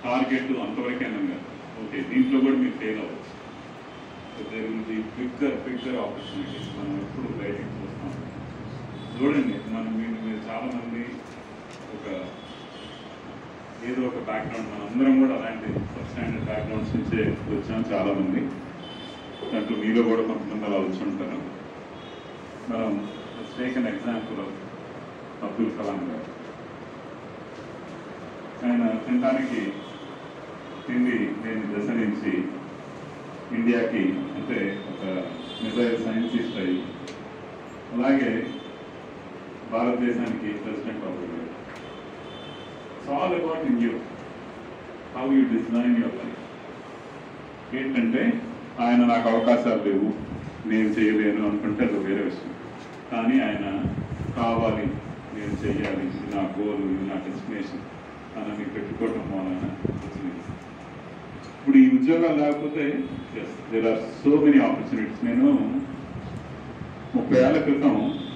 target అంతవరకే అన్నాం కదా ఓకే దీంట్లో కూడా మీరు ఫెయిల్ అవ్వచ్చు there will be bigger bigger opportunities మనం ఎప్పుడు బయటకు చూస్తాం చూడండి మనం మీరు మీరు చాలా మంది ఒక ఏదో ఒక బ్యాక్గ్రౌండ్ మన అందరం కూడా అలాంటి సబ్ స్టాండర్డ్ బ్యాక్గ్రౌండ్స్ నుంచే వచ్చాం చాలా మంది దాంట్లో మీలో కూడా కొంతమంది అలా వచ్చి ఉంటారు మనం take an example of Abdul Kalam గారు ఆయన తినడానికి తిండి లేని దశ నుంచి ఇండియాకి అంటే ఒక మిజైల్ సైంటిస్ట్ అయ్యి అలాగే భారతదేశానికి ప్రెసిడెంట్ అవ్వగలిగారు it's all about in you how you design your life ఏంటంటే ఆయన నాకు అవకాశాలు లేవు నేను చేయలేను అనుకుంటే అది వేరే విషయం కానీ ఆయన కావాలి నేను చెయ్యాలి ఇది నా గోల్ ఇది నా డెస్టినేషన్ అని పెట్టుకోవటం వలన వచ్చింది ఇప్పుడు ఈ ఉద్యోగాలు లేకపోతే there are so many opportunities నేను ముప్పై ఏళ్ల క్రితం